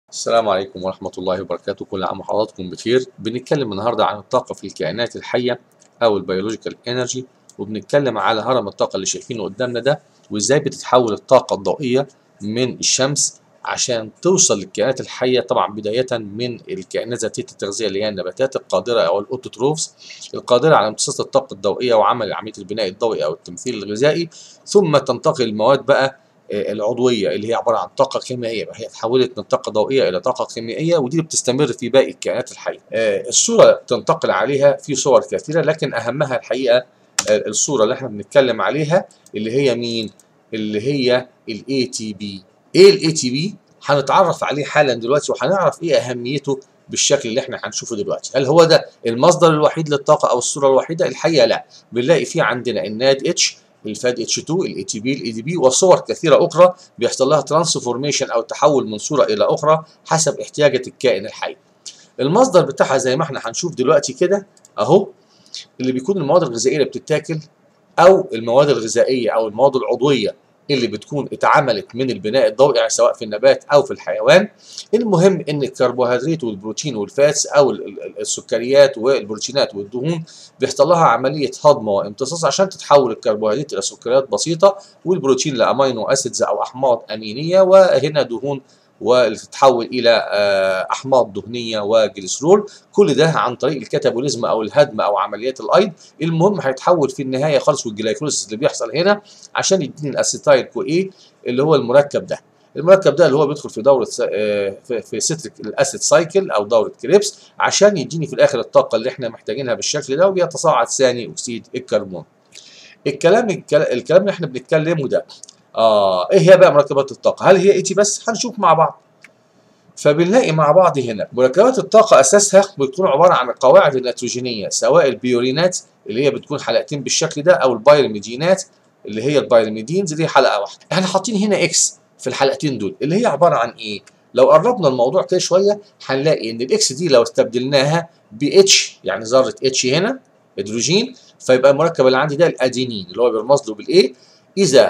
السلام عليكم ورحمة الله وبركاته كل عام وحضراتكم بخير بنتكلم النهاردة عن الطاقة في الكائنات الحية أو البيولوجيكال انرجي وبنتكلم على هرم الطاقة اللي شايفينه قدامنا ده وإزاي بتتحول الطاقة الضوئية من الشمس عشان توصل للكائنات الحية طبعا بداية من الكائنات ذاتية التغذية اللي هي النباتات القادرة أو الأوتوتروفز القادرة على امتصاص الطاقة الضوئية وعمل عملية البناء الضوئي أو التمثيل الغذائي ثم تنتقل المواد بقى العضويه اللي هي عباره عن طاقه كيميائيه هي اتحولت من طاقه ضوئيه الى طاقه كيميائيه ودي بتستمر في باقي الكائنات الحيه. الصوره تنتقل عليها في صور كثيره لكن اهمها الحقيقه الصوره اللي احنا بنتكلم عليها اللي هي مين؟ اللي هي الاي تي بي. ايه الاي تي بي؟ هنتعرف عليه حالا دلوقتي وهنعرف ايه اهميته بالشكل اللي احنا هنشوفه دلوقتي هل هو ده المصدر الوحيد للطاقه او الصوره الوحيده الحقيقه لا بنلاقي في عندنا الناد اتش الفاد اتش 2 الاي تي بي الاي دي بي وصور كثيره اخرى بيحصل لها ترانسفورميشن او تحول من صوره الى اخرى حسب احتياجات الكائن الحي المصدر بتاعها زي ما احنا هنشوف دلوقتي كده اهو اللي بيكون المواد الغذائيه اللي بتتاكل او المواد الغذائيه او المواد العضويه اللي بتكون اتعملت من البناء الضوئي يعني سواء في النبات او في الحيوان المهم ان الكربوهيدرات والبروتين والفاتس او السكريات والبروتينات والدهون بيحصل لها عمليه هضم وامتصاص عشان تتحول الكربوهيدرات الى سكريات بسيطه والبروتين لامينو اسيدز او احماض امينيه وهنا دهون وتتحول الى احماض دهنيه وجليسرول كل ده عن طريق الكاتابوليزم او الهدم او عمليات الايض المهم هيتحول في النهايه خالص والجلايكوليسيس اللي بيحصل هنا عشان يديني الاسيتايل كو ايه اللي هو المركب ده المركب ده اللي هو بيدخل في دوره في ستريك الاسيد سايكل او دوره كريبس عشان يديني في الاخر الطاقه اللي احنا محتاجينها بالشكل ده وبيتصاعد ثاني اكسيد الكربون الكلام الكلام اللي احنا بنتكلمه ده اه ايه هي بقى مركبات الطاقه هل هي اي تي بس هنشوف مع بعض فبنلاقي مع بعض هنا مركبات الطاقه اساسها بتكون عباره عن القواعد النيتروجينيه سواء البيورينات اللي هي بتكون حلقتين بالشكل ده او البايرميدينات اللي هي البايرميدينز اللي هي حلقه واحده احنا حاطين هنا اكس في الحلقتين دول اللي هي عباره عن ايه لو قربنا الموضوع كده شويه هنلاقي ان الاكس دي لو استبدلناها ب اتش يعني ذره اتش هنا هيدروجين فيبقى المركب اللي عندي ده الادينين اللي هو بيرمز له بالايه اذا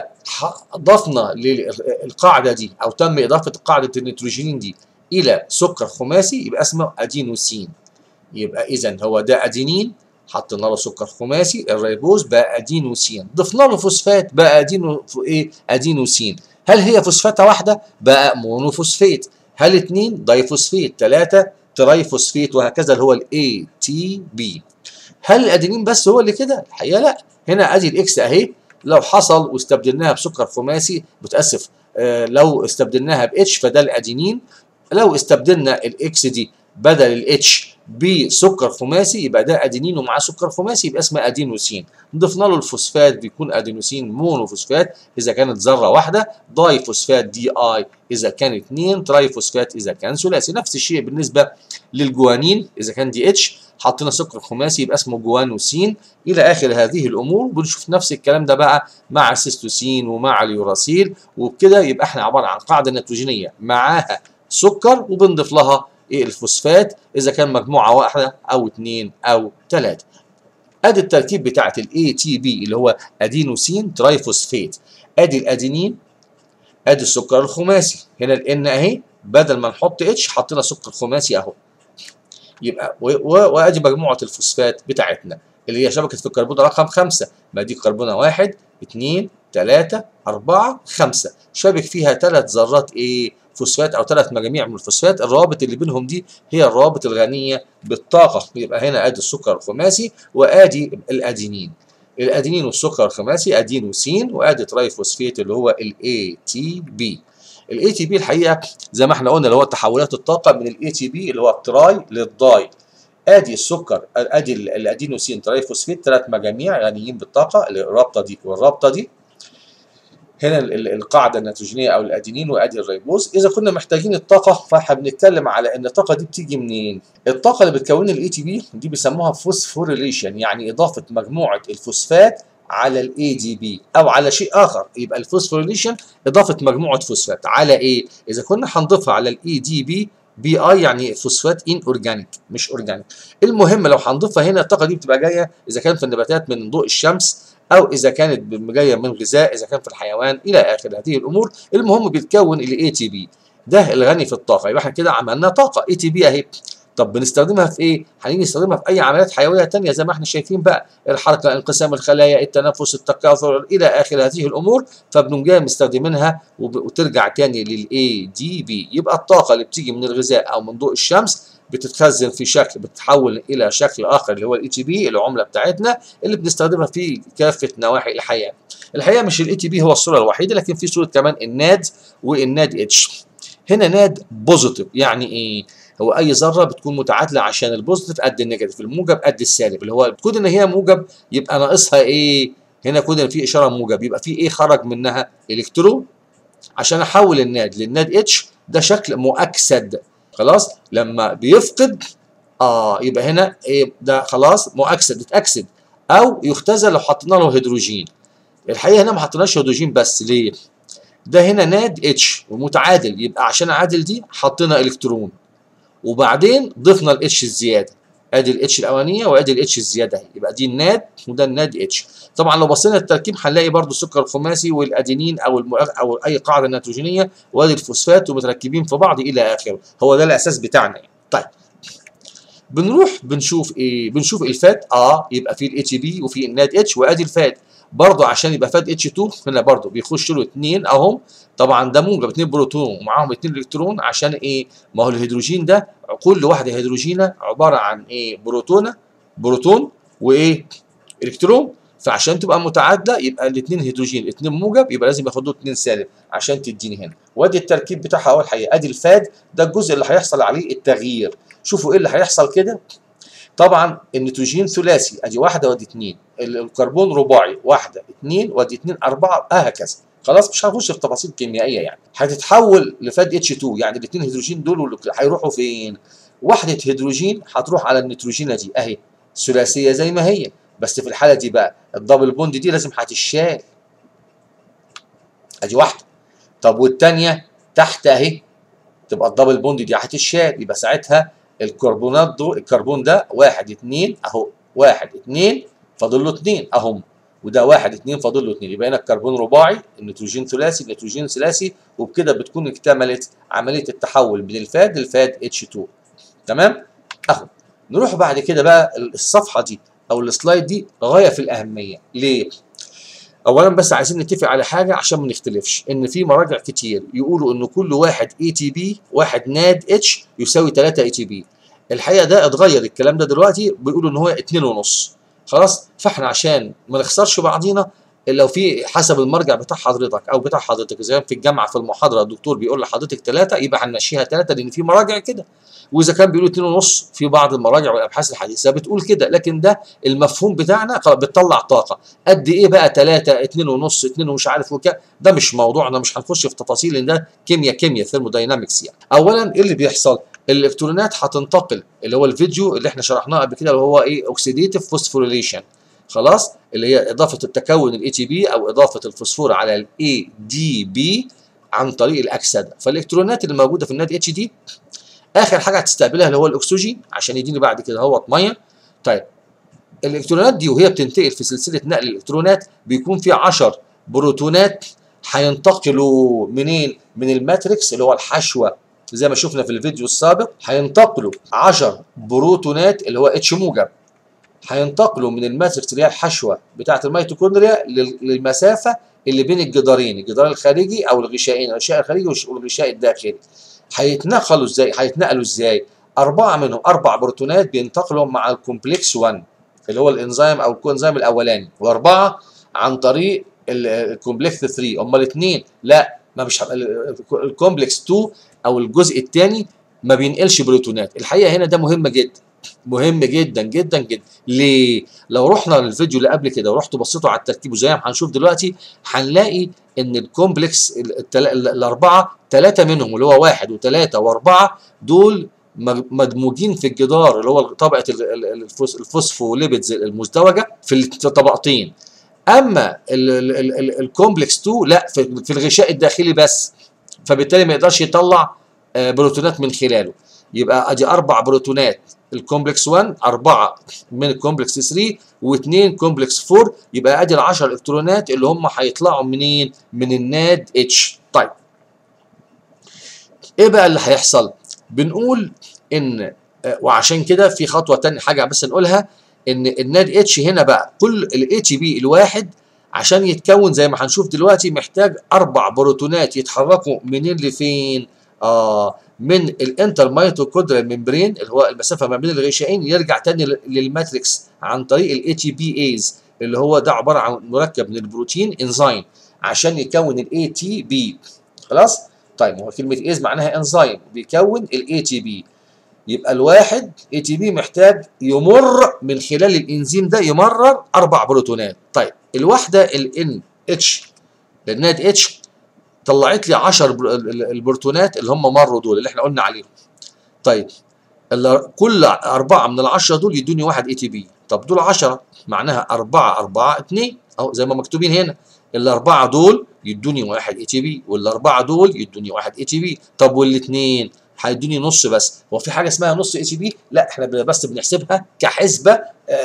اضفنا للقاعده دي او تم اضافه قاعده النيتروجين دي الى سكر خماسي يبقى اسمه ادينوسين يبقى اذا هو ده ادينين حطينا له سكر خماسي الريبوز بقى ادينوسين ضفنا له فوسفات بقى ادينو ايه ادينوسين هل هي فوسفاته واحده بقى مونوفوسفيت هل اثنين دايفوسفيت ثلاثه ترايفوسفيت وهكذا اللي هو الاي تي بي هل الادينين بس هو اللي كده الحقيقه لا هنا ادي الاكس اهي لو حصل واستبدلناها بسكر خماسي متاسف آه لو استبدلناها باتش فده الادينين لو استبدلنا الاكس دي بدل الاتش بسكر خماسي يبقى ده ادينين ومعاه سكر خماسي يبقى اسمه ادينوسين ضفنا له الفوسفات بيكون ادينوسين مونوفوسفات اذا كانت ذره واحده داي فوسفات دي اي اذا كان اثنين تراي فوسفات اذا كان ثلاثي نفس الشيء بالنسبه للجوانين اذا كان دي اتش حطينا سكر خماسي يبقى اسمه جوانوسين الى اخر هذه الامور بنشوف نفس الكلام ده بقى مع السيستوسين ومع اليوراسيل وبكده يبقى احنا عباره عن قاعده نيتروجينيه معاها سكر وبنضيف لها ايه الفوسفات اذا كان مجموعه واحده او اثنين او ثلاثه ادي التركيب بتاعت الاي تي بي اللي هو ادينوسين ترايفوسفيت ادي الادينين ادي السكر الخماسي هنا الان اهي بدل ما نحط اتش حطينا سكر خماسي اهو يبقى وادي مجموعه الفوسفات بتاعتنا اللي هي شبكه في الكربون رقم خمسه ما دي كربونه واحد اثنين ثلاثه اربعه خمسه شابك فيها ثلاث ذرات ايه فوسفات او ثلاث مجاميع من الفوسفات الروابط اللي بينهم دي هي الروابط الغنيه بالطاقه يبقى هنا ادي السكر الخماسي وادي الادينين الادينين والسكر الخماسي ادينوسين وادي ترايفوسفيت اللي هو الاي تي بي الاي تي بي الحقيقه زي ما احنا قلنا اللي هو تحولات الطاقه من الاي تي بي اللي هو التراي للداي ادي السكر ادي الادينوسين ترايفوسفيت ثلاث مجاميع غنيين بالطاقه الرابطه دي والرابطه دي هنا القاعده النيتروجينيه او الادينين وادي الريبوز اذا كنا محتاجين الطاقه فاحنا بنتكلم على ان الطاقه دي بتيجي منين الطاقه اللي بتكون الاي تي بي دي بيسموها فوسفوريليشن يعني اضافه مجموعه الفوسفات على الاي دي بي او على شيء اخر يبقى الفوسفوريليشن اضافه مجموعه فوسفات على ايه اذا كنا هنضيفها على الاي دي بي بي اي يعني فوسفات ان اورجانيك مش اورجانيك المهم لو هنضيفها هنا الطاقه دي بتبقى جايه اذا كان في النباتات من ضوء الشمس او اذا كانت جايه من غذاء اذا كان في الحيوان الى اخر هذه الامور المهم بيتكون الاي تي بي ده الغني في الطاقه يبقى احنا كده عملنا طاقه اي تي بي اهي طب بنستخدمها في ايه؟ هنيجي نستخدمها في اي عمليات حيويه ثانيه زي ما احنا شايفين بقى الحركه انقسام الخلايا التنفس التكاثر الى اخر هذه الامور فبنقوم جاي مستخدمينها وترجع تاني للاي دي بي يبقى الطاقه اللي بتيجي من الغذاء او من ضوء الشمس بتتخزن في شكل بتتحول الى شكل اخر اللي هو الاي تي بي العمله بتاعتنا اللي بنستخدمها في كافه نواحي الحياه. الحقيقه مش الاي تي بي هو الصوره الوحيده لكن في صوره كمان الناد والناد اتش. هنا ناد بوزيتيف يعني ايه؟ هو اي ذره بتكون متعادله عشان البوزيتيف قد النيجاتيف الموجب قد السالب اللي هو كون ان هي موجب يبقى ناقصها ايه؟ هنا كون ان في اشاره موجب يبقى في ايه خرج منها؟ الكترون عشان احول الناد للناد اتش ده شكل مؤكسد خلاص لما بيفقد اه يبقى هنا ايه ده خلاص مؤكسد اتاكسد او يختزل لو حطينا له هيدروجين الحقيقه هنا ما حطيناش هيدروجين بس ليه ده هنا ناد اتش ومتعادل يبقى عشان اعادل دي حطينا الكترون وبعدين ضفنا الاتش الزياده ادي الاتش الاولانيه وادي الاتش الزياده اهي يبقى دي الناد وده الناد اتش طبعا لو بصينا للتركيب هنلاقي برضو السكر الخماسي والادينين او المؤغ... او اي قاعده نيتروجينيه وادي الفوسفات ومتركبين في بعض الى اخره هو ده الاساس بتاعنا يعني طيب بنروح بنشوف ايه بنشوف الفات اه يبقى في الاي تي بي وفي الناد اتش وادي الفات برضه عشان يبقى فات اتش 2 هنا برضه بيخش له اثنين اهم طبعا ده موجب اثنين بروتون ومعاهم اثنين الكترون عشان ايه ما هو الهيدروجين ده كل واحده هيدروجينه عباره عن ايه بروتونه بروتون وايه الكترون فعشان تبقى متعادله يبقى الاثنين هيدروجين اثنين موجب يبقى لازم ياخدوا اثنين سالب عشان تديني هنا وادي التركيب بتاعها اول حقيقه ادي الفاد ده الجزء اللي هيحصل عليه التغيير شوفوا ايه اللي هيحصل كده طبعا النيتروجين ثلاثي ادي واحده وادي اثنين الكربون رباعي واحده اثنين وادي اثنين اربعه وهكذا خلاص مش هنخش في تفاصيل كيميائيه يعني هتتحول لفاد اتش 2 يعني الاثنين هيدروجين دول هيروحوا فين؟ وحده هيدروجين هتروح على النيتروجينه دي اهي ثلاثيه زي ما هي بس في الحاله دي بقى الدبل بوند دي لازم هتشال ادي واحده طب والثانيه تحت اهي تبقى الدبل بوند دي هتشال يبقى ساعتها الكربونات دول الكربون ده واحد اتنين اهو واحد اتنين فاضل له اتنين اهم وده واحد اتنين فاضل له اتنين يبقى هنا الكربون رباعي النيتروجين ثلاثي النيتروجين ثلاثي وبكده بتكون اكتملت عمليه التحول من الفاد للفاد اتش 2 تمام اهو نروح بعد كده بقى الصفحه دي او السلايد دي غايه في الاهميه ليه اولا بس عايزين نتفق على حاجه عشان ما نختلفش ان في مراجع كتير يقولوا ان كل واحد اي تي بي واحد ناد اتش يساوي 3 اي تي بي الحقيقه ده اتغير الكلام ده دلوقتي بيقولوا ان هو 2 ونص خلاص فاحنا عشان ما نخسرش بعضينا لو في حسب المرجع بتاع حضرتك او بتاع حضرتك زي في الجامعه في المحاضره الدكتور بيقول لحضرتك ثلاثه يبقى هنمشيها ثلاثه لان في مراجع كده واذا كان بيقولوا 2 ونص في بعض المراجع والابحاث الحديثه بتقول كده لكن ده المفهوم بتاعنا بتطلع طاقه قد ايه بقى 3 2 ونص 2 ومش عارف وكام ده مش موضوعنا مش هنخش في تفاصيل لان ده كيمياء كيمياء ثيرموداينامكس يعني اولا ايه اللي بيحصل الالكترونات هتنتقل اللي هو الفيديو اللي احنا شرحناه قبل كده اللي هو ايه اوكسيديتيف فوسفوريليشن خلاص اللي هي اضافه التكون الاي تي بي او اضافه الفوسفور على الاي دي بي عن طريق الاكسده فالالكترونات اللي موجوده في الناد اتش دي اخر حاجه هتستقبلها اللي هو الاكسجين عشان يديني بعد كده اهوت ميه طيب الالكترونات دي وهي بتنتقل في سلسله نقل الالكترونات بيكون في 10 بروتونات هينتقلوا منين من الماتريكس اللي هو الحشوه زي ما شفنا في الفيديو السابق هينتقلوا 10 بروتونات اللي هو اتش موجب هينتقلوا من الماتريكس اللي هي الحشوه بتاعه الميتوكوندريا للمسافه اللي بين الجدارين الجدار الخارجي او الغشائين الغشاء الخارجي والغشاء الداخلي هيتنقلوا ازاي هيتنقلوا ازاي اربعه منهم اربع بروتونات بينتقلوا مع الكومبلكس 1 اللي هو الانزيم او الكوانزيم الاولاني واربعه عن طريق الكومبلكس 3 امال الاثنين لا ما مش الكومبلكس 2 او الجزء الثاني ما بينقلش بروتونات الحقيقه هنا ده مهم جدا مهم جدا جدا جدا ليه لو رحنا للفيديو اللي قبل كده ورحتوا بصيتوا على التركيب وزي ما هنشوف دلوقتي هنلاقي ان الكومبلكس الاربعه ثلاثه منهم اللي هو واحد وثلاثه واربعه دول مدموجين في الجدار اللي هو طبقه الفوسفوليبيدز المزدوجه في الطبقتين اما الكومبلكس 2 لا في الغشاء الداخلي بس فبالتالي ما يقدرش يطلع بروتونات من خلاله يبقى ادي اربع بروتونات الكومبلكس 1 أربعة من الكومبلكس 3 واثنين كومبلكس 4 يبقى ادي ال 10 الكترونات اللي هم هيطلعوا منين؟ من الناد اتش طيب ايه بقى اللي هيحصل بنقول ان آه، وعشان كده في خطوه تانية حاجه بس نقولها ان الناد اتش هنا بقى كل الاتش بي الواحد عشان يتكون زي ما هنشوف دلوقتي محتاج اربع بروتونات يتحركوا منين لفين اه من الانتر ميتوكوندريال ممبرين اللي هو المسافه ما بين الغشائين يرجع تاني لل- للماتريكس عن طريق الاي تي بي ايز اللي هو ده عباره عن مركب من البروتين انزيم عشان يكون الاي تي بي خلاص طيب هو كلمه ايز معناها انزيم بيكون الاي تي بي يبقى الواحد اي تي بي محتاج يمر من خلال الانزيم ده يمرر اربع بروتونات طيب الواحده الان اتش الناد اتش طلعت لي 10 بر- ال- ال- البروتونات اللي هم مروا دول اللي احنا قلنا عليهم طيب ال- كل أربعة من العشرة دول يدوني واحد اي تي بي طب دول 10 معناها 4 4 2 أهو زي ما مكتوبين هنا الأربعة دول يدوني واحد اي تي بي والأربعة دول يدوني واحد اي تي بي طب والاثنين هيدوني نص بس هو في حاجة اسمها نص اي تي بي لا احنا بس بنحسبها كحسبة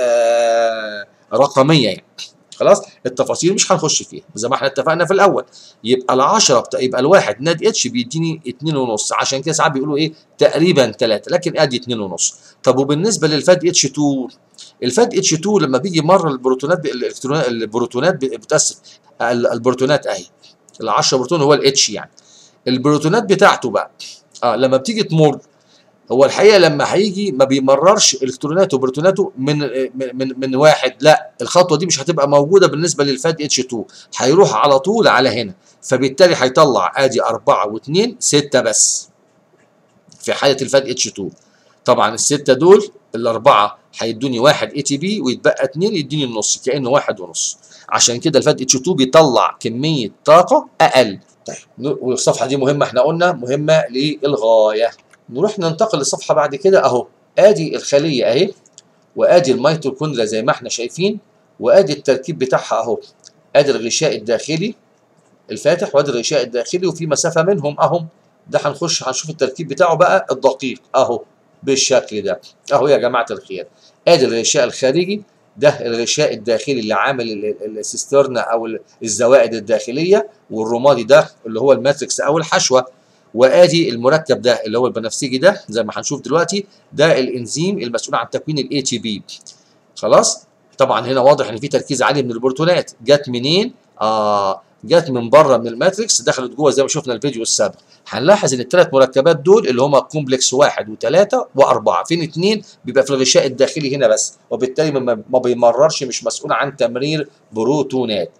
آه رقمية يعني خلاص التفاصيل مش هنخش فيها زي ما احنا اتفقنا في الاول يبقى ال10 بتا... يبقى الواحد ناد اتش بيديني 2 ونص عشان كده ساعات بيقولوا ايه تقريبا 3 لكن ادي 2 ونص طب وبالنسبه للفاد اتش 2 الفاد اتش 2 لما بيجي مره البروتونات ب... الالكترونات البروتونات ب- بتاسف ال- البروتونات اهي ال 10 بروتون هو الاتش يعني البروتونات بتاعته بقى اه لما بتيجي تمر هو الحقيقه لما هيجي ما بيمررش الكتروناته وبروتوناته من من من, من واحد لا الخطوه دي مش هتبقى موجوده بالنسبه للفاد اتش 2 هيروح على طول على هنا فبالتالي هيطلع ادي 4 و2 6 بس في حاله الفاد اتش 2 طبعا السته دول الاربعه هيدوني واحد اي تي بي ويتبقى اثنين يديني النص كانه واحد ونص عشان كده الفاد اتش 2 بيطلع كميه طاقه اقل طيب ن- والصفحه دي مهمه احنا قلنا مهمه للغايه نروح ننتقل للصفحه بعد كده اهو ادي الخليه اهي وادي الميتوكوندريا زي ما احنا شايفين وادي التركيب بتاعها اهو ادي الغشاء الداخلي الفاتح وادي الغشاء الداخلي وفي مسافه منهم اهو ده هنخش هنشوف التركيب بتاعه بقى الدقيق اهو بالشكل ده اهو يا جماعه الخير ادي الغشاء الخارجي ده الغشاء الداخلي اللي عامل ال- ال- السيسترنا او ال- الزوائد الداخليه والرمادي ده اللي هو الماتريكس او الحشوه وادي المركب ده اللي هو البنفسجي ده زي ما هنشوف دلوقتي ده الانزيم المسؤول عن تكوين الاي تي بي خلاص طبعا هنا واضح ان في تركيز عالي من البروتونات جت منين اه جت من بره من الماتريكس دخلت جوه زي ما شفنا الفيديو السابق هنلاحظ ان الثلاث مركبات دول اللي هما كومبلكس واحد وثلاثه واربعه فين اثنين بيبقى في الغشاء الداخلي هنا بس وبالتالي ما ما بيمررش مش مسؤول عن تمرير بروتونات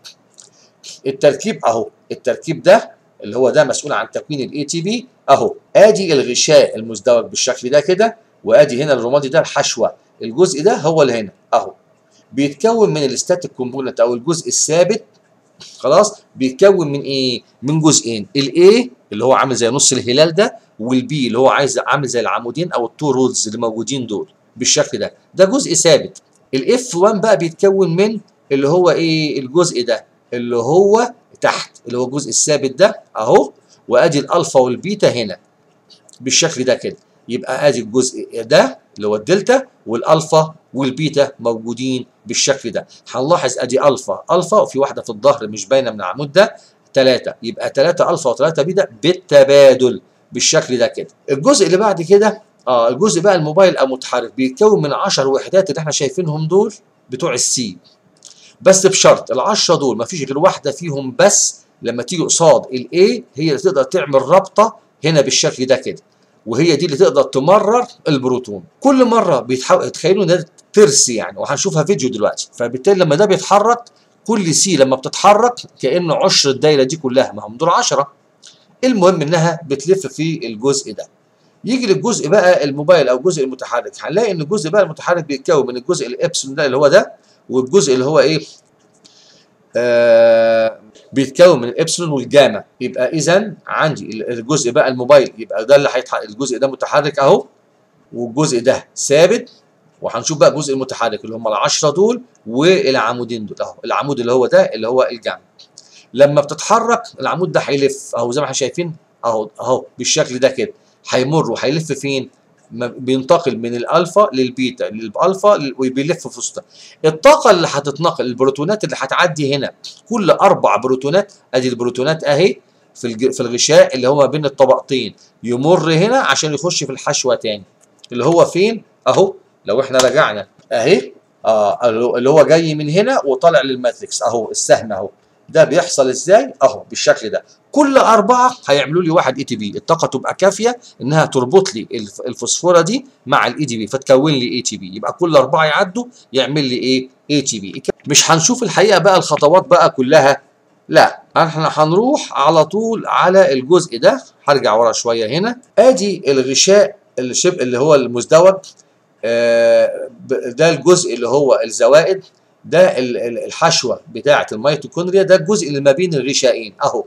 التركيب اهو التركيب ده اللي هو ده مسؤول عن تكوين الاي تي بي اهو ادي الغشاء المزدوج بالشكل ده كده وادي هنا الرمادي ده الحشوه الجزء ده هو اللي هنا اهو بيتكون من الستاتيك كومبوننت او الجزء الثابت خلاص بيتكون من ايه من جزئين الاي اللي هو عامل زي نص الهلال ده والبي اللي هو عايز عامل زي العمودين او التو رولز اللي موجودين دول بالشكل ده ده جزء ثابت الاف 1 بقى بيتكون من اللي هو ايه الجزء ده اللي هو تحت اللي هو الجزء الثابت ده اهو وادي الالفا والبيتا هنا بالشكل ده كده يبقى ادي الجزء ده اللي هو الدلتا والالفا والبيتا موجودين بالشكل ده هنلاحظ ادي الفا الفا وفي واحده في الظهر مش باينه من العمود ده 3 يبقى 3 الفا و3 بيتا بالتبادل بالشكل ده كده الجزء اللي بعد كده اه الجزء بقى الموبايل او متحرك بيتكون من 10 وحدات اللي احنا شايفينهم دول بتوع السي بس بشرط ال10 دول مفيش غير واحده فيهم بس لما تيجي قصاد الاي هي اللي تقدر تعمل رابطه هنا بالشكل ده كده وهي دي اللي تقدر تمرر البروتون كل مره بيتحول تخيلوا ان ده ترس يعني وهنشوفها فيديو دلوقتي فبالتالي لما ده بيتحرك كل سي لما بتتحرك كانه عشر الدايره دي كلها ما هم دول 10 المهم انها بتلف في الجزء ده يجي للجزء بقى الموبايل او الجزء المتحرك هنلاقي ان الجزء بقى المتحرك بيتكون من الجزء الابسلون ده اللي هو ده والجزء اللي هو ايه آه بيتكون من الابسلون والجاما يبقى اذا عندي الجزء بقى الموبايل يبقى ده اللي هيتحرك الجزء ده متحرك اهو والجزء ده ثابت وهنشوف بقى الجزء المتحرك اللي هم العشرة دول والعمودين دول اهو العمود اللي هو ده اللي هو الجاما لما بتتحرك العمود ده هيلف اهو زي ما احنا شايفين اهو اهو بالشكل ده كده هيمر وهيلف فين بينتقل من الالفا للبيتا للالفا وبيلف في وسطها الطاقه اللي هتتنقل البروتونات اللي هتعدي هنا كل اربع بروتونات ادي البروتونات اهي في الج- في الغشاء اللي هو ما بين الطبقتين يمر هنا عشان يخش في الحشوه تاني اللي هو فين اهو لو احنا رجعنا اهي اه اللي هو جاي من هنا وطالع للماتريكس اهو السهم اهو ده بيحصل ازاي اهو بالشكل ده كل اربعه هيعملوا لي واحد اي تي بي الطاقه تبقى كافيه انها تربط لي الف- الفوسفوره دي مع الاي تي بي فتكون لي اي تي بي يبقى كل اربعه يعدوا يعمل لي ايه اي تي بي مش هنشوف الحقيقه بقى الخطوات بقى كلها لا احنا هنروح على طول على الجزء ده هرجع ورا شويه هنا ادي الغشاء اللي شبه اللي هو المزدوج آه، ب- ده الجزء اللي هو الزوائد ده ال- ال- الحشوه بتاعه الميتوكوندريا ده الجزء اللي ما بين الغشائين اهو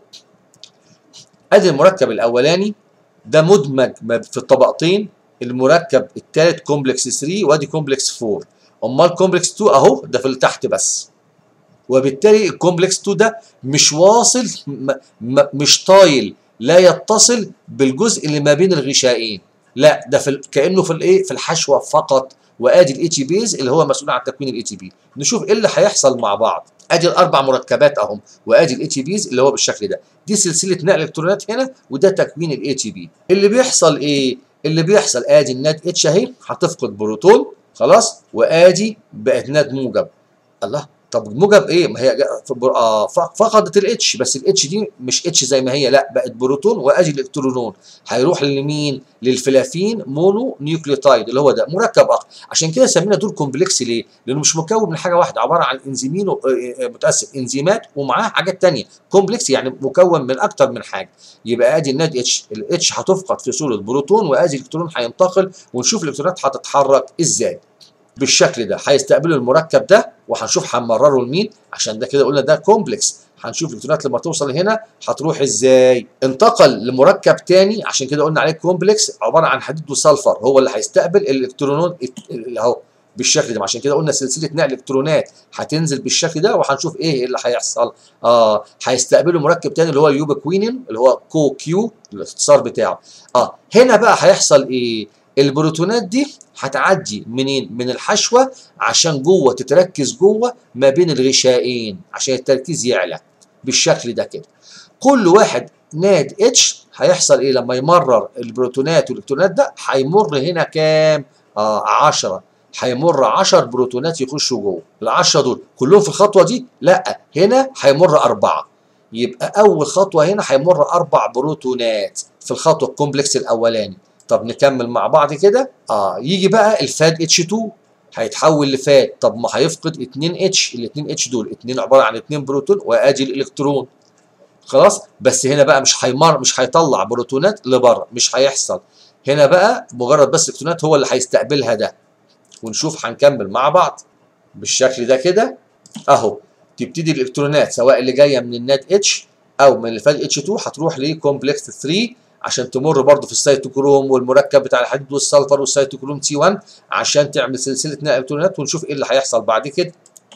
ادي المركب الاولاني ده مدمج ما في الطبقتين المركب الثالث كومبلكس 3 وادي كومبلكس 4 امال كومبلكس 2 اهو ده في اللي تحت بس وبالتالي الكومبلكس 2 ده مش واصل م م مش طايل لا يتصل بالجزء اللي ما بين الغشائين لا ده في ال- كانه في الايه في الحشوه فقط وادي الاي تي بيز اللي هو مسؤول عن تكوين الاي تي بي نشوف ايه اللي هيحصل مع بعض ادي الاربع مركبات اهم وادي الاي تي بيز اللي هو بالشكل ده دي سلسله نقل الكترونات هنا وده تكوين الاي تي بي اللي بيحصل ايه اللي بيحصل ادي الناد اتش اهي هتفقد بروتون خلاص وادي بقت ناد موجب الله طب موجب ايه ما هي جا- ف- بر- آه ف- فقدت الاتش بس الاتش دي مش اتش زي ما هي لا بقت بروتون وادي الالكترونون هيروح لمين للفلافين مونو نيوكليوتايد اللي هو ده مركب اخر عشان كده سمينا دول كومبلكس ليه لانه مش مكون من حاجه واحده عباره عن انزيمين و- آه، آه، متاسف انزيمات ومعاه حاجات تانية كومبلكس يعني مكون من اكتر من حاجه يبقى ادي الناد اتش الاتش هتفقد في صوره بروتون وادي الالكترون هينتقل ونشوف الالكترونات هتتحرك ازاي بالشكل ده هيستقبلوا المركب ده وهنشوف هنمرره لمين عشان ده كده قلنا ده كومبلكس هنشوف الالكترونات لما توصل هنا هتروح ازاي انتقل لمركب تاني عشان كده قلنا عليه كومبلكس عباره عن حديد وسلفر هو اللي هيستقبل الالكترونات اللي اهو بالشكل ده عشان كده قلنا سلسله نقل الكترونات هتنزل بالشكل ده وهنشوف ايه اللي هيحصل اه هيستقبلوا مركب تاني اللي هو اليوبيكوينين اللي هو كو كيو الاختصار بتاعه اه هنا بقى هيحصل ايه البروتونات دي هتعدي منين من الحشوه عشان جوه تتركز جوه ما بين الغشائين عشان التركيز يعلى بالشكل ده كده كل واحد ناد اتش هيحصل ايه لما يمرر البروتونات والالكترونات ده هيمر هنا كام اه 10 هيمر 10 بروتونات يخشوا جوه ال 10 دول كلهم في الخطوه دي لا هنا هيمر اربعه يبقى اول خطوه هنا هيمر اربع بروتونات في الخطوه الكومبلكس الاولاني طب نكمل مع بعض كده اه يجي بقى الفاد اتش 2 هيتحول لفاد طب ما هيفقد 2 اتش ال 2 اتش دول 2 عباره عن 2 بروتون وادي الالكترون خلاص بس هنا بقى مش هيمر مش هيطلع بروتونات لبره مش هيحصل هنا بقى مجرد بس الالكترونات هو اللي هيستقبلها ده ونشوف هنكمل مع بعض بالشكل ده كده اهو تبتدي الالكترونات سواء اللي جايه من النات اتش او من الفاد اتش 2 هتروح لكومبلكس 3 عشان تمر برضه في السيتوكروم والمركب بتاع الحديد والسلفر والسيتوكروم تي 1 عشان تعمل سلسله نقل الكترونات ونشوف ايه اللي هيحصل بعد كده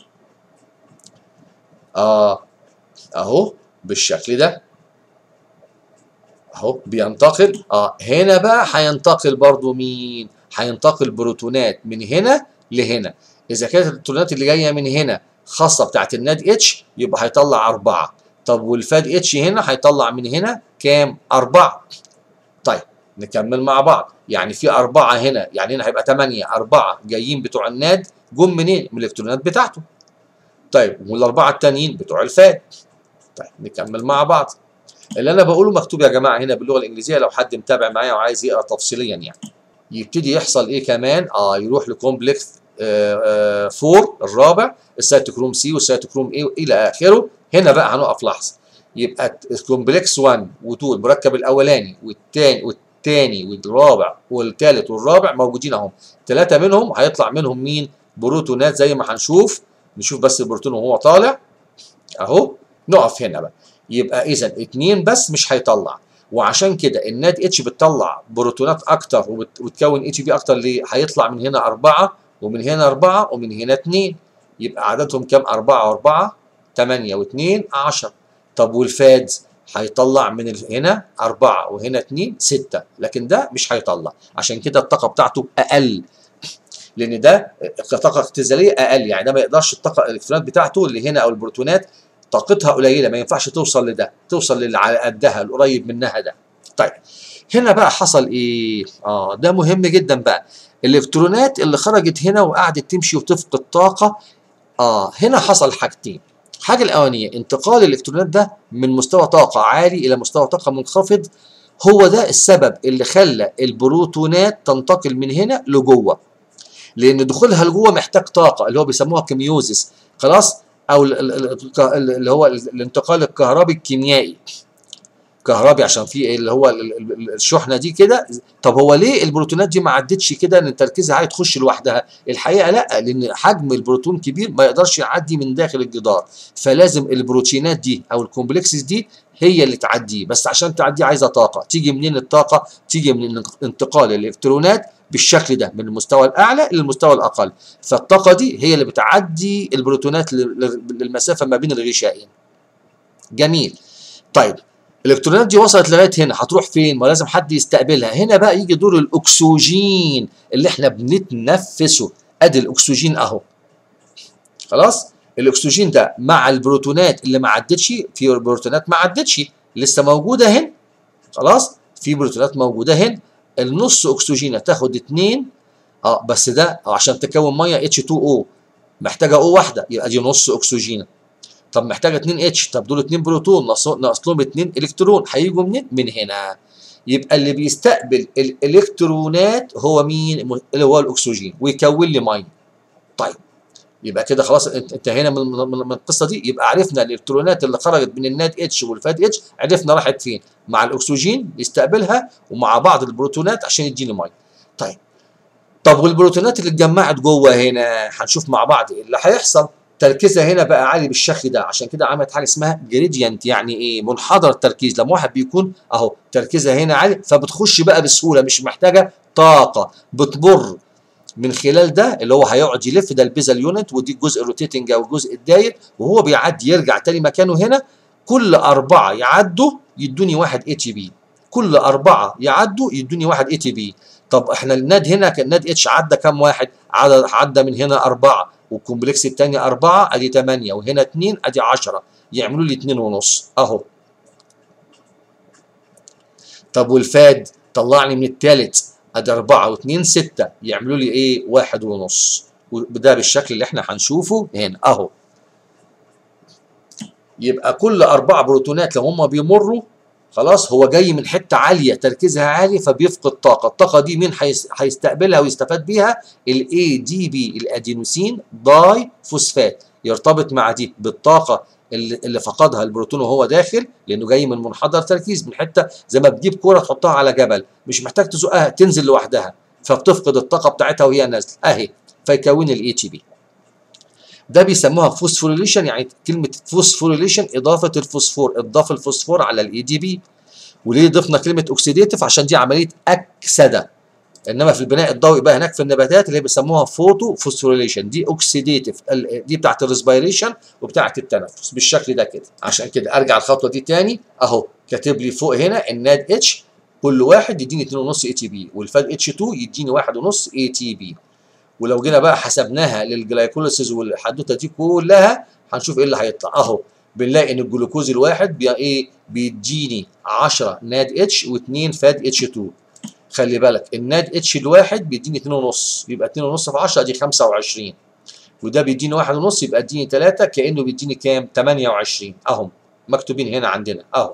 اه اهو بالشكل ده اهو بينتقل اه هنا بقى هينتقل برضو مين هينتقل بروتونات من هنا لهنا اذا كانت الالكترونات اللي جايه من هنا خاصه بتاعت الناد اتش يبقى هيطلع اربعه طب والفاد اتش هنا هيطلع من هنا كام اربعه طيب نكمل مع بعض يعني في أربعة هنا يعني هنا هيبقى ثمانية أربعة جايين بتوع الناد جم منين؟ من الإلكترونات بتاعته. طيب والأربعة التانيين بتوع الفاد. طيب نكمل مع بعض. اللي أنا بقوله مكتوب يا جماعة هنا باللغة الإنجليزية لو حد متابع معايا وعايز يقرأ تفصيليا يعني. يبتدي يحصل إيه كمان؟ آه يروح لكومبلكس 4 الرابع السيتوكروم سي والسيتوكروم اي إلى آخره. هنا بقى هنقف لحظة. يبقى الكومبلكس 1 و2 المركب الأولاني والتاني والتاني والرابع والثالث والرابع موجودين اهم ثلاثة منهم هيطلع منهم مين بروتونات زي ما هنشوف نشوف بس البروتون وهو طالع اهو نقف هنا بقى يبقى اذا اتنين بس مش هيطلع وعشان كده النات اتش بتطلع بروتونات اكتر وبت- وتكون اتش بي اكتر ليه هيطلع من هنا اربعة ومن هنا اربعة ومن هنا اتنين يبقى عددهم كام اربعة واربعة تمانية واتنين عشر طب والفادز هيطلع من ال- هنا أربعة وهنا اتنين ستة لكن ده مش هيطلع عشان كده الطاقة بتاعته أقل لأن ده طاقة اختزالية أقل يعني ده ما يقدرش الطاقة الإلكترونات بتاعته اللي هنا أو البروتونات طاقتها قليله ما ينفعش توصل لده توصل للي على قدها القريب منها ده طيب هنا بقى حصل ايه اه ده مهم جدا بقى الالكترونات اللي خرجت هنا وقعدت تمشي وتفقد طاقه اه هنا حصل حاجتين الحاجه الاولانيه انتقال الالكترونات ده من مستوى طاقه عالي الى مستوى طاقه منخفض هو ده السبب اللي خلى البروتونات تنتقل من هنا لجوه لان دخولها لجوه محتاج طاقه اللي هو بيسموها كيميوزيس خلاص او اللي هو الانتقال الكهربي الكيميائي كهربي عشان في اللي هو الشحنه دي كده طب هو ليه البروتونات دي ما عدتش كده ان تركيزها عايز تخش لوحدها الحقيقه لا لان حجم البروتون كبير ما يقدرش يعدي من داخل الجدار فلازم البروتينات دي او الكومبلكسز دي هي اللي تعديه بس عشان تعديه عايزه طاقه تيجي منين الطاقه تيجي من انتقال الالكترونات بالشكل ده من المستوى الاعلى للمستوى الاقل فالطاقه دي هي اللي بتعدي البروتونات للمسافه ما بين الغشائين جميل طيب الالكترونات دي وصلت لغايه هنا هتروح فين ما لازم حد يستقبلها هنا بقى يجي دور الاكسجين اللي احنا بنتنفسه ادي الاكسجين اهو خلاص الاكسجين ده مع البروتونات اللي ما عدتش في بروتونات ما عدتش لسه موجوده هنا خلاص في بروتونات موجوده هنا النص اكسجين هتاخد اتنين اه بس ده عشان تكون ميه H2O محتاجه O واحده يبقى دي نص اكسجين طب محتاجه 2 اتش طب دول 2 بروتون ناقص لهم 2 الكترون هيجوا منين؟ من هنا يبقى اللي بيستقبل الالكترونات هو مين؟ اللي هو الاكسجين ويكون لي ميه. طيب يبقى كده خلاص انتهينا من, من, من القصه دي يبقى عرفنا الالكترونات اللي خرجت من الناد اتش والفاد اتش عرفنا راحت فين؟ مع الاكسجين يستقبلها ومع بعض البروتونات عشان يديني ميه. طيب طب والبروتونات اللي اتجمعت جوه هنا هنشوف مع بعض ايه اللي هيحصل. تركيزها هنا بقى عالي بالشكل ده عشان كده عملت حاجه اسمها جريدينت يعني ايه منحدر التركيز لما واحد بيكون اهو تركيزها هنا عالي فبتخش بقى بسهوله مش محتاجه طاقه بتمر من خلال ده اللي هو هيقعد يلف ده البيزل يونت ودي الجزء الروتيتنج او الجزء الداير وهو بيعدي يرجع تاني مكانه هنا كل اربعه يعدوا يدوني واحد اي تي بي كل اربعه يعدوا يدوني واحد اي تي بي طب احنا الناد هنا كان ناد اتش عدى كام واحد عدى عدى من هنا اربعه والكومبلكس الثاني 4 ادي 8 وهنا 2 ادي 10 يعملوا لي 2 ونص اهو طب والفاد طلعني من الثالث ادي 4 و2 6 يعملوا لي ايه 1 ونص وده بالشكل اللي احنا هنشوفه هنا اهو يبقى كل اربع بروتونات لو هم بيمروا خلاص هو جاي من حته عاليه تركيزها عالي فبيفقد طاقه الطاقه دي مين هيستقبلها ويستفاد بيها الاي دي بي الادينوسين داي فوسفات يرتبط مع دي بالطاقه اللي, اللي فقدها البروتون وهو داخل لانه جاي من منحدر تركيز من حته زي ما بتجيب كوره تحطها على جبل مش محتاج تزقها تنزل لوحدها فبتفقد الطاقه بتاعتها وهي نازله اهي فيكون الاي تي بي ده بيسموها فوسفوريليشن يعني كلمه فوسفوريليشن اضافه الفوسفور اضاف الفوسفور على الاي دي بي وليه ضفنا كلمه اوكسيديتيف عشان دي عمليه اكسده انما في البناء الضوئي بقى هناك في النباتات اللي بيسموها فوتو فوسفوريليشن دي اوكسيديتيف دي بتاعت الريسبيريشن وبتاعت التنفس بالشكل ده كده عشان كده ارجع الخطوه دي تاني اهو كاتب لي فوق هنا الناد اتش كل واحد يديني 2.5 اي تي بي والفاد اتش 2 يديني 1.5 اي تي بي ولو جينا بقى حسبناها للجلايكوليسيس والحدوته دي كلها هنشوف ايه اللي هيطلع اهو بنلاقي ان الجلوكوز الواحد بي ايه بيديني 10 ناد اتش و2 فاد اتش 2 خلي بالك الناد اتش الواحد بيديني 2.5 يبقى 2.5 في 10 دي 25 وده بيديني 1.5 يبقى اديني 3 كانه بيديني كام 28 اهم مكتوبين هنا عندنا اهو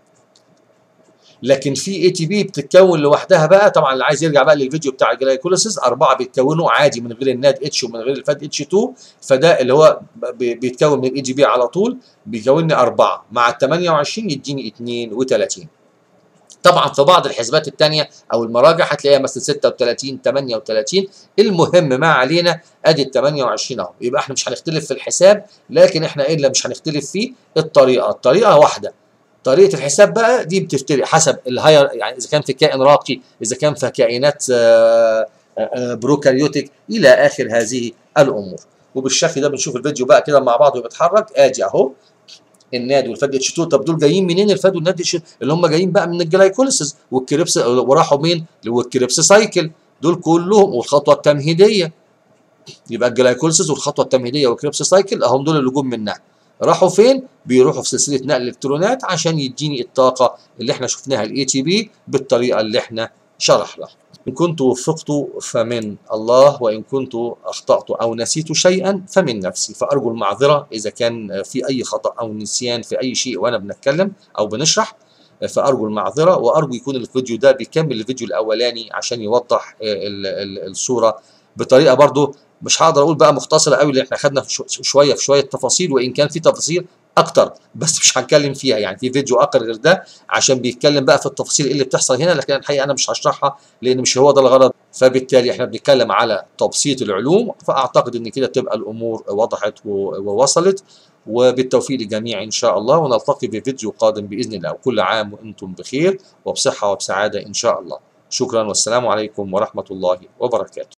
لكن في اي تي بي بتتكون لوحدها بقى طبعا اللي عايز يرجع بقى للفيديو بتاع الجلايكوليسيس اربعه بيتكونوا عادي من غير الناد اتش ومن غير الفاد اتش 2 فده اللي هو بيتكون من الاي جي بي على طول بيكون لي اربعه مع ال 28 يديني 32 طبعا في بعض الحسابات الثانيه او المراجع هتلاقيها مثلا 36 38 المهم ما علينا ادي ال 28 اهو يبقى احنا مش هنختلف في الحساب لكن احنا ايه اللي مش هنختلف فيه الطريقه الطريقه واحده طريقه الحساب بقى دي بتفترق حسب الهاير يعني اذا كان في كائن راقي اذا كان في كائنات بروكاريوتيك الى اخر هذه الامور وبالشكل ده بنشوف الفيديو بقى كده مع بعض وبيتحرك ادي اهو الناد والفاد اتش 2 طب دول جايين منين الفاد والناد اتش اللي هم جايين بقى من الجلايكوليسيس والكريبس وراحوا مين اللي هو الكريبس سايكل دول كلهم والخطوه التمهيديه يبقى الجلايكوليسيس والخطوه التمهيديه والكريبس سايكل اهم دول اللي جم منها راحوا فين بيروحوا في سلسله نقل الالكترونات عشان يديني الطاقه اللي احنا شفناها الاي تي بي بالطريقه اللي احنا شرحناها إن كنت وفقت فمن الله وإن كنت أخطأت أو نسيت شيئا فمن نفسي فأرجو المعذرة إذا كان في أي خطأ أو نسيان في أي شيء وأنا بنتكلم أو بنشرح فأرجو المعذرة وأرجو يكون الفيديو ده بيكمل الفيديو الأولاني عشان يوضح الصورة بطريقة برضو مش هقدر أقول بقى مختصرة قوي لأن احنا خدنا شوية في شوية تفاصيل وإن كان في تفاصيل اكتر بس مش هنتكلم فيها يعني في فيديو اخر غير ده عشان بيتكلم بقى في التفاصيل اللي بتحصل هنا لكن الحقيقه انا مش هشرحها لان مش هو ده الغرض فبالتالي احنا بنتكلم على تبسيط العلوم فاعتقد ان كده تبقى الامور وضحت ووصلت وبالتوفيق للجميع ان شاء الله ونلتقي في فيديو قادم باذن الله وكل عام وانتم بخير وبصحه وبسعاده ان شاء الله شكرا والسلام عليكم ورحمه الله وبركاته